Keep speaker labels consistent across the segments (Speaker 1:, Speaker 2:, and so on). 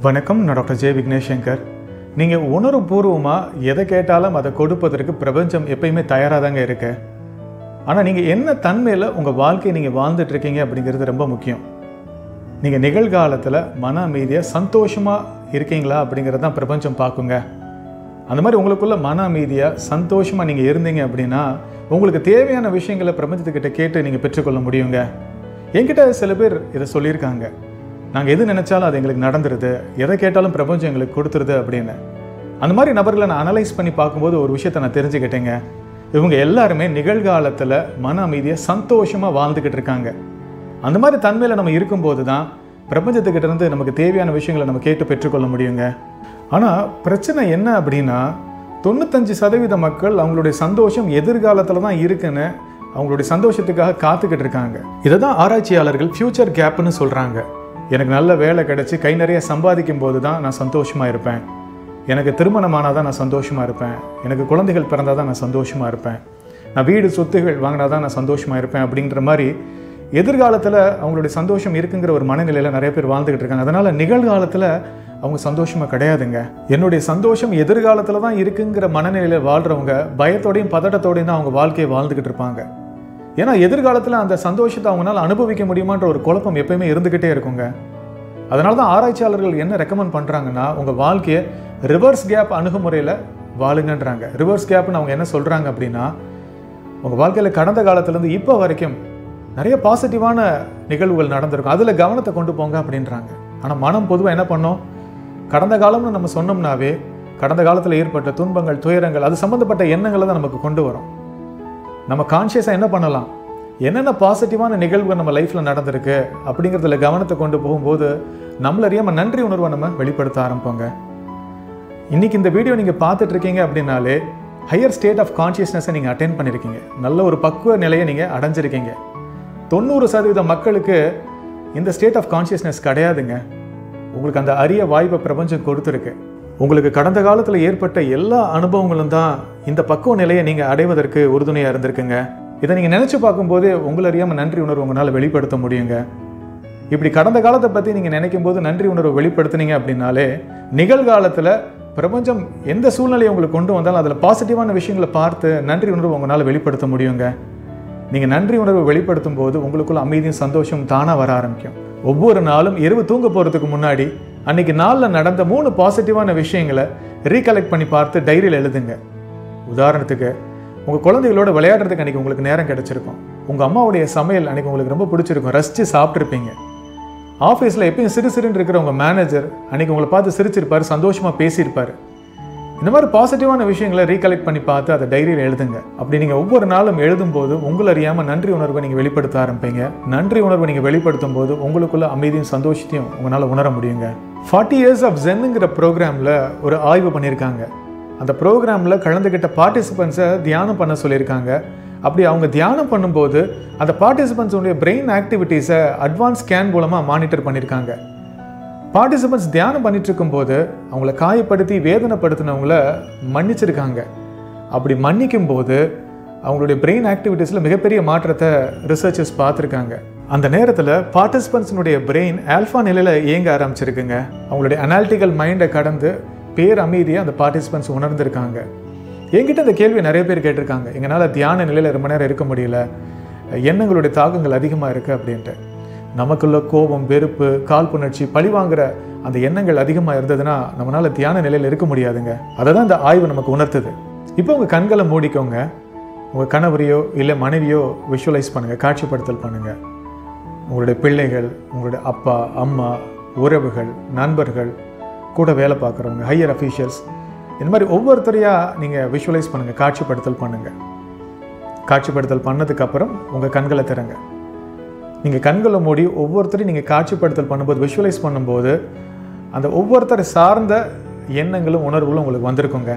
Speaker 1: வணக்கம் நான் doctor J Vignesh Shankar நீங்கள் உணர்வுபூர்வமாக எதை கேட்டாலும் அதை கொடுப்பதற்கு பிரபஞ்சம் எப்பயுமே தயாராக தாங்க இருக்கு ஆனால் நீங்கள் என்ன தன்மையில் உங்கள் வாழ்க்கையை நீங்கள் வாழ்ந்துட்டு இருக்கீங்க அப்படிங்கிறது ரொம்ப முக்கியம் நீங்கள் நிகழ்காலத்தில் மன அமைதியாக சந்தோஷமாக இருக்கீங்களா அப்படிங்கிறது தான் பிரபஞ்சம் பார்க்குங்க அந்த மாதிரி உங்களுக்குள்ள மன அமைதியாக சந்தோஷமாக நீங்கள் இருந்தீங்க அப்படின்னா உங்களுக்கு தேவையான விஷயங்களை பிரபஞ்சத்துக்கிட்ட கேட்டு நீங்கள் பெற்றுக்கொள்ள முடியுங்க என்கிட்ட சில பேர் இதை சொல்லியிருக்காங்க நாங்கள் எது நினைச்சாலும் அது எங்களுக்கு நடந்துருது எதை கேட்டாலும் பிரபஞ்சம் எங்களுக்கு கொடுத்துருது அப்படின்னு அந்த மாதிரி நபர்களை நான் அனலைஸ் பண்ணி பார்க்கும்போது ஒரு விஷயத்தை நான் தெரிஞ்சுக்கிட்டேங்க இவங்க எல்லாருமே நிகழ்காலத்தில் மன அமைதியாக சந்தோஷமாக வாழ்ந்துக்கிட்டு இருக்காங்க அந்த மாதிரி தன்மையில் நம்ம இருக்கும்போது தான் பிரபஞ்சத்துக்கிட்ட இருந்து நமக்கு தேவையான விஷயங்களை நம்ம கேட்டு பெற்றுக்கொள்ள முடியுங்க ஆனால் பிரச்சனை என்ன அப்படின்னா தொண்ணூத்தஞ்சு சதவீத மக்கள் அவங்களுடைய சந்தோஷம் எதிர்காலத்தில் தான் இருக்குன்னு அவங்களுடைய சந்தோஷத்துக்காக காத்துக்கிட்டு இருக்காங்க இதை தான் ஆராய்ச்சியாளர்கள் ஃப்யூச்சர் கேப்னு சொல்கிறாங்க எனக்கு நல்ல வேலை கிடைச்சி கை நிறைய சம்பாதிக்கும் போது தான் நான் சந்தோஷமாக இருப்பேன் எனக்கு திருமணமானால் தான் நான் சந்தோஷமாக இருப்பேன் எனக்கு குழந்தைகள் பிறந்தால் தான் நான் சந்தோஷமாக இருப்பேன் நான் வீடு சொத்துகள் வாங்கினா தான் நான் சந்தோஷமாக இருப்பேன் அப்படின்ற மாதிரி எதிர்காலத்தில் அவங்களுடைய சந்தோஷம் இருக்குங்கிற ஒரு மனநிலையில் நிறைய பேர் வாழ்ந்துக்கிட்டு இருக்காங்க அதனால் நிகழ்காலத்தில் அவங்க சந்தோஷமாக கிடையாதுங்க என்னுடைய சந்தோஷம் எதிர்காலத்தில் தான் இருக்குங்கிற மனநிலையில் வாழ்கிறவங்க பயத்தோடையும் பதட்டத்தோடையும் தான் அவங்க வாழ்க்கையை வாழ்ந்துக்கிட்டு இருப்பாங்க ஏன்னா எதிர்காலத்தில் அந்த சந்தோஷத்தை அவங்களால அனுபவிக்க முடியுமான்ற ஒரு குழப்பம் எப்பயுமே இருந்துக்கிட்டே இருக்குங்க அதனால தான் ஆராய்ச்சியாளர்கள் என்ன ரெக்கமெண்ட் பண்ணுறாங்கன்னா உங்கள் வாழ்க்கையை ரிவர்ஸ் கேப் அணுகுமுறையில் வாழுங்கன்றாங்க ரிவர்ஸ் கேப்னு அவங்க என்ன சொல்கிறாங்க அப்படின்னா உங்கள் வாழ்க்கையில் கடந்த காலத்துலேருந்து இப்போ வரைக்கும் நிறைய பாசிட்டிவான நிகழ்வுகள் நடந்திருக்கும் அதில் கவனத்தை கொண்டு போங்க அப்படின்றாங்க ஆனால் மனம் பொதுவாக என்ன பண்ணோம் கடந்த காலம்னு நம்ம சொன்னோம்னாவே கடந்த காலத்தில் ஏற்பட்ட துன்பங்கள் துயரங்கள் அது சம்மந்தப்பட்ட எண்ணங்களை தான் நமக்கு கொண்டு வரும் நம்ம கான்ஷியஸாக என்ன பண்ணலாம் என்னென்ன பாசிட்டிவான நிகழ்வுகள் நம்ம லைஃப்பில் நடந்திருக்கு அப்படிங்கிறதுல கவனத்தை கொண்டு போகும்போது நம்மள அறியாம நன்றி உணர்வை நம்ம வெளிப்படுத்த ஆரம்பிப்போங்க இன்னைக்கு இந்த வீடியோ நீங்கள் பார்த்துட்டு இருக்கீங்க அப்படின்னாலே ஹையர் ஸ்டேட் ஆஃப் கான்ஷியஸ்னஸை நீங்கள் அட்டென்ட் பண்ணியிருக்கீங்க நல்ல ஒரு பக்குவ நிலையை நீங்கள் அடைஞ்சிருக்கீங்க தொண்ணூறு சதவீத மக்களுக்கு இந்த ஸ்டேட் ஆஃப் கான்ஷியஸ்னஸ் கிடையாதுங்க உங்களுக்கு அந்த அரிய வாய்ப்பை பிரபஞ்சம் கொடுத்துருக்கு உங்களுக்கு கடந்த காலத்தில் ஏற்பட்ட எல்லா அனுபவங்களும் தான் இந்த பக்குவ நிலையை நீங்கள் அடைவதற்கு உறுதுணையாக இருந்திருக்குங்க இதை நீங்கள் நினச்சி பார்க்கும்போது உங்களை அறியாமல் நன்றி உணர்வு உங்களால் வெளிப்படுத்த முடியுங்க இப்படி கடந்த காலத்தை பற்றி நீங்கள் நினைக்கும் போது நன்றி உணர்வை வெளிப்படுத்துனீங்க அப்படின்னாலே நிகழ்காலத்தில் பிரபஞ்சம் எந்த சூழ்நிலையை உங்களுக்கு கொண்டு வந்தாலும் அதில் பாசிட்டிவான விஷயங்களை பார்த்து நன்றி உணர்வு உங்களால் வெளிப்படுத்த முடியுங்க நீங்கள் நன்றி உணர்வை வெளிப்படுத்தும் போது உங்களுக்குள்ள அமைதியும் சந்தோஷம் தானாக வர ஆரம்பிக்கும் ஒவ்வொரு நாளும் இரவு தூங்க போகிறதுக்கு முன்னாடி அன்னைக்கு நாளில் நடந்த மூணு பாசிட்டிவான விஷயங்களை ரீகலெக்ட் பண்ணி பார்த்து டைரியில் எழுதுங்க உதாரணத்துக்கு உங்கள் குழந்தைகளோட விளையாடுறதுக்கு அன்றைக்கி உங்களுக்கு நேரம் கிடச்சிருக்கும் உங்கள் அம்மாவுடைய சமையல் அன்றைக்கி உங்களுக்கு ரொம்ப பிடிச்சிருக்கும் ரசித்து சாப்பிட்ருப்பீங்க ஆஃபீஸில் எப்பயும் சிறு சிறுன்னு இருக்கிற உங்கள் மேனேஜர் அன்றைக்கி உங்களை பார்த்து சிரிச்சிருப்பார் சந்தோஷமாக பேசியிருப்பார் இந்த மாதிரி பாசிட்டிவான விஷயங்களை ரீகலெக்ட் பண்ணி பார்த்து அதை டைரியில் எழுதுங்க அப்படி நீங்கள் ஒவ்வொரு நாளும் எழுதும்போது உங்களை அறியாமல் நன்றி உணர்வை நீங்கள் வெளிப்படுத்த ஆரம்பிப்பீங்க நன்றி உணர்வை நீங்கள் வெளிப்படுத்தும் போது உங்களுக்குள்ள அமைதியும் சந்தோஷத்தையும் உங்களால் உணர முடியுங்க ஃபார்ட்டி இயர்ஸ் ஆஃப் ஜென்னுங்கிற ப்ரோக்ராமில் ஒரு ஆய்வு பண்ணியிருக்காங்க அந்த ப்ரோக்ராமில் கலந்துக்கிட்ட பார்ட்டிசிபெண்ட்ஸை தியானம் பண்ண சொல்லியிருக்காங்க அப்படி அவங்க தியானம் பண்ணும்போது அந்த பார்ட்டிசிபெண்ட்ஸுடைய பிரெயின் ஆக்டிவிட்டீஸை அட்வான்ஸ் ஸ்கேன் மூலமாக மானிட்டர் பண்ணியிருக்காங்க பார்ட்டிசிபெண்ட்ஸ் தியானம் பண்ணிட்டு இருக்கும்போது அவங்கள காயப்படுத்தி வேதனைப்படுத்தினவங்கள மன்னிச்சிருக்காங்க அப்படி மன்னிக்கும் போது அவங்களுடைய பிரெயின் ஆக்டிவிட்டீஸில் மிகப்பெரிய மாற்றத்தை ரிசர்ச்சர்ஸ் பார்த்துருக்காங்க அந்த நேரத்தில் பார்ட்டிசிபெண்ட்ஸினுடைய பிரெயின் ஆல்ஃபா நிலையில் இயங்க ஆரம்பிச்சிருக்குங்க அவங்களுடைய அனாலிட்டிக்கல் மைண்டை கடந்து பேர் அமைதியை அந்த பார்ட்டிசிபெண்ட்ஸ் உணர்ந்திருக்காங்க என்கிட்ட இந்த கேள்வி நிறைய பேர் கேட்டிருக்காங்க எங்களால் தியான நிலையில் ரொம்ப நேரம் இருக்க முடியல எண்ணங்களுடைய தாக்கங்கள் அதிகமாக இருக்குது அப்படின்ட்டு நமக்குள்ள கோபம் வெறுப்பு காழ்ப்புணர்ச்சி பழிவாங்கிற அந்த எண்ணங்கள் அதிகமாக இருந்ததுன்னா நம்மளால் தியான நிலையில் இருக்க முடியாதுங்க அதை தான் இந்த ஆய்வு நமக்கு உணர்த்துது இப்போ உங்கள் கண்களை மூடிக்கோங்க உங்கள் கணவரையோ இல்லை மனைவியோ விஷுவலைஸ் பண்ணுங்கள் காட்சிப்படுத்தல் பண்ணுங்கள் உங்களுடைய பிள்ளைகள் உங்களுடைய அப்பா அம்மா உறவுகள் நண்பர்கள் கூட வேலை பார்க்குறவங்க ஹையர் அஃபீஷியல்ஸ் இந்த மாதிரி ஒவ்வொருத்தரையாக நீங்கள் விஷுவலைஸ் பண்ணுங்கள் காட்சிப்படுத்தல் பண்ணுங்கள் காட்சிப்படுத்தல் பண்ணதுக்கப்புறம் உங்கள் கண்களை திறங்க நீங்கள் கண்களை மூடி ஒவ்வொருத்தரையும் நீங்கள் காட்சிப்படுத்தல் பண்ணும்போது விஷுவலைஸ் பண்ணும்போது அந்த ஒவ்வொருத்தரை சார்ந்த எண்ணங்களும் உணர்வுகளும் உங்களுக்கு வந்திருக்குங்க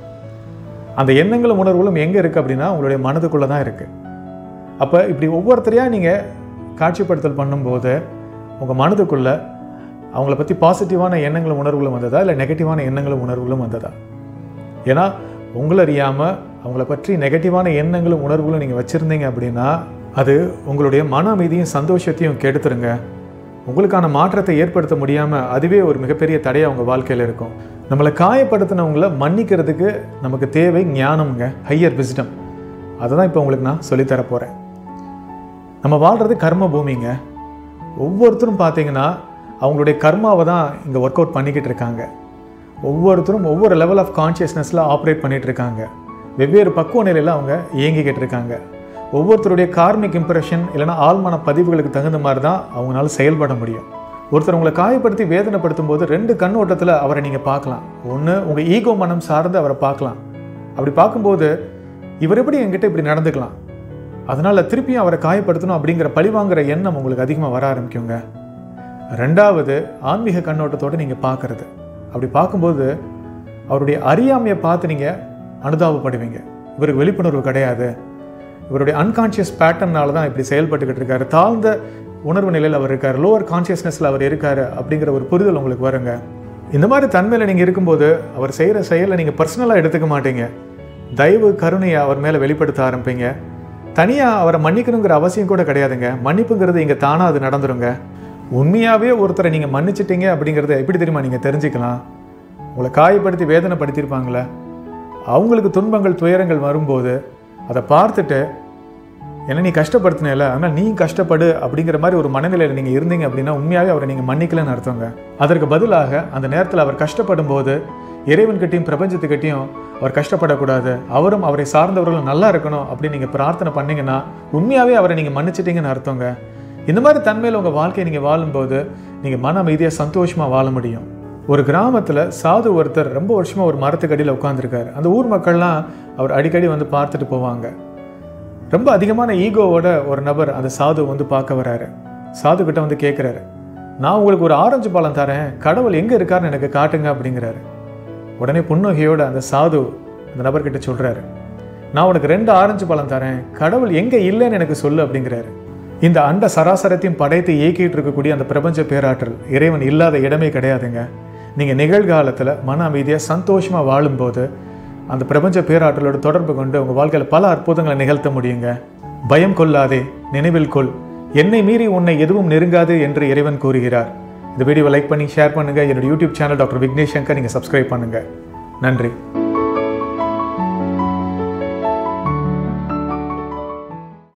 Speaker 1: அந்த எண்ணங்களும் உணர்வுகளும் எங்கே இருக்குது அப்படின்னா உங்களுடைய மனதுக்குள்ளே தான் இருக்குது அப்போ இப்படி ஒவ்வொருத்தரையாக நீங்கள் காட்சிப்படுத்தல் பண்ணும்போது உங்கள் மனதுக்குள்ளே அவங்கள பற்றி பாசிட்டிவான எண்ணங்களும் உணர்வுகளும் வந்ததா இல்லை நெகட்டிவான எண்ணங்களும் உணர்வுகளும் வந்ததா ஏன்னா உங்களை அறியாமல் அவங்கள பற்றி நெகட்டிவான எண்ணங்களும் உணர்வுகளும் நீங்கள் வச்சுருந்தீங்க அப்படின்னா அது உங்களுடைய மன அமைதியும் சந்தோஷத்தையும் கெடுத்துருங்க உங்களுக்கான மாற்றத்தை ஏற்படுத்த முடியாமல் அதுவே ஒரு மிகப்பெரிய தடையாக உங்கள் வாழ்க்கையில் இருக்கும் நம்மளை காயப்படுத்தினவங்கள மன்னிக்கிறதுக்கு நமக்கு தேவை ஞானம்ங்க ஹையர் விஸ்டம் அதை தான் இப்போ உங்களுக்கு நான் சொல்லித்தர போகிறேன் நம்ம வாழ்கிறது கர்ம பூமிங்க ஒவ்வொருத்தரும் பார்த்தீங்கன்னா அவங்களுடைய கர்மாவை தான் இங்கே ஒர்க் அவுட் பண்ணிக்கிட்டு இருக்காங்க ஒவ்வொருத்தரும் ஒவ்வொரு லெவல் ஆஃப் கான்ஷியஸ்னஸில் ஆப்ரேட் பண்ணிட்டு இருக்காங்க வெவ்வேறு பக்குவ நிலையில் அவங்க இயங்கிக்கிட்டு இருக்காங்க ஒவ்வொருத்தருடைய கார்மிக் இம்ப்ரெஷன் இல்லைன்னா ஆழ்மான பதிவுகளுக்கு தகுந்த மாதிரி தான் அவங்களால செயல்பட முடியும் ஒருத்தர் உங்களை காயப்படுத்தி வேதனைப்படுத்தும் போது ரெண்டு கண்ணோட்டத்தில் அவரை நீங்கள் பார்க்கலாம் ஒன்று உங்கள் ஈகோ மனம் சார்ந்து அவரை பார்க்கலாம் அப்படி பார்க்கும்போது இவர் எப்படி என்கிட்ட இப்படி நடந்துக்கலாம் அதனால் திருப்பியும் அவரை காயப்படுத்தணும் அப்படிங்கிற பழிவாங்கிற எண்ணம் உங்களுக்கு அதிகமாக வர ஆரம்பிக்குங்க ரெண்டாவது ஆன்மீக கண்ணோட்டத்தோடு நீங்கள் பார்க்கறது அப்படி பார்க்கும்போது அவருடைய அறியாமையை பார்த்து நீங்கள் அனுதாபப்படுவீங்க இவருக்கு விழிப்புணர்வு கிடையாது இவருடைய அன்கான்ஷியஸ் பேட்டர்னால தான் இப்படி செயல்பட்டுக்கிட்டு இருக்காரு தாழ்ந்த உணர்வு நிலையில் அவர் இருக்கார் லோவர் கான்ஷியஸ்னஸில் அவர் இருக்கார் அப்படிங்கிற ஒரு புரிதல் உங்களுக்கு வருங்க இந்த மாதிரி தன்மையில் நீங்கள் இருக்கும்போது அவர் செய்கிற செயலை நீங்கள் பர்சனலாக எடுத்துக்க மாட்டீங்க தயவு கருணையை அவர் மேலே வெளிப்படுத்த ஆரம்பிப்பீங்க தனியாக அவரை மன்னிக்கணுங்கிற அவசியம் கூட கிடையாதுங்க மன்னிப்புங்கிறது இங்கே தானாக அது நடந்துருங்க உண்மையாகவே ஒருத்தரை நீங்கள் மன்னிச்சிட்டீங்க அப்படிங்கிறத எப்படி தெரியுமா நீங்கள் தெரிஞ்சுக்கலாம் உங்களை காயப்படுத்தி வேதனைப்படுத்தியிருப்பாங்களே அவங்களுக்கு துன்பங்கள் துயரங்கள் வரும்போது அதை பார்த்துட்டு என்ன நீ கஷ்டப்படுத்தினேல அதனால் நீ கஷ்டப்படு அப்படிங்கிற மாதிரி ஒரு மனநிலையில் நீங்கள் இருந்தீங்க அப்படின்னா உண்மையாகவே அவரை நீங்கள் மன்னிக்கலன்னு அர்த்தங்க அதற்கு பதிலாக அந்த நேரத்தில் அவர் கஷ்டப்படும் போது இறைவன்கிட்டையும் பிரபஞ்சத்துக்கிட்டையும் அவர் கஷ்டப்படக்கூடாது அவரும் அவரை சார்ந்தவர்களும் நல்லா இருக்கணும் அப்படின்னு நீங்கள் பிரார்த்தனை பண்ணீங்கன்னா உண்மையாகவே அவரை நீங்கள் மன்னிச்சிட்டீங்கன்னு அர்த்தங்க இந்த மாதிரி தன்மையில் உங்கள் வாழ்க்கையை நீங்கள் வாழும்போது நீங்கள் மன அமைதியாக சந்தோஷமாக வாழ முடியும் ஒரு கிராமத்தில் சாது ஒருத்தர் ரொம்ப வருஷமாக ஒரு மரத்துக்கடியில் உட்காந்துருக்காரு அந்த ஊர் மக்கள்லாம் அவர் அடிக்கடி வந்து பார்த்துட்டு போவாங்க ரொம்ப அதிகமான ஈகோவோட ஒரு நபர் அந்த சாது வந்து பார்க்க வராரு சாது கிட்ட வந்து கேட்குறாரு நான் உங்களுக்கு ஒரு ஆரஞ்சு பழம் தரேன் கடவுள் எங்கே இருக்காருன்னு எனக்கு காட்டுங்க அப்படிங்கிறாரு உடனே புன்னகையோட அந்த சாது அந்த நபர்கிட்ட சொல்கிறாரு நான் உனக்கு ரெண்டு ஆரஞ்சு பழம் தரேன் கடவுள் எங்கே இல்லைன்னு எனக்கு சொல்லு அப்படிங்கிறாரு இந்த அண்ட சராசரத்தையும் படைத்து இயக்கிட்டு இருக்கக்கூடிய அந்த பிரபஞ்ச பேராற்றல் இறைவன் இல்லாத இடமே கிடையாதுங்க நீங்கள் நிகழ்காலத்தில் மன அமைதியாக சந்தோஷமாக வாழும்போது அந்த பிரபஞ்ச பேராற்றலோட தொடர்பு கொண்டு உங்கள் வாழ்க்கையில் பல அற்புதங்களை நிகழ்த்த முடியுங்க பயம் கொள்ளாதே நினைவில் கொள் என்னை மீறி உன்னை எதுவும் நெருங்காது என்று இறைவன் கூறுகிறார் இந்த வீடியோவை லைக் பண்ணி ஷேர் பண்ணுங்கள் என்னோட YouTube channel doctor Vignesh Shankar நீங்கள் சப்ஸ்கிரைப் பண்ணுங்கள் நன்றி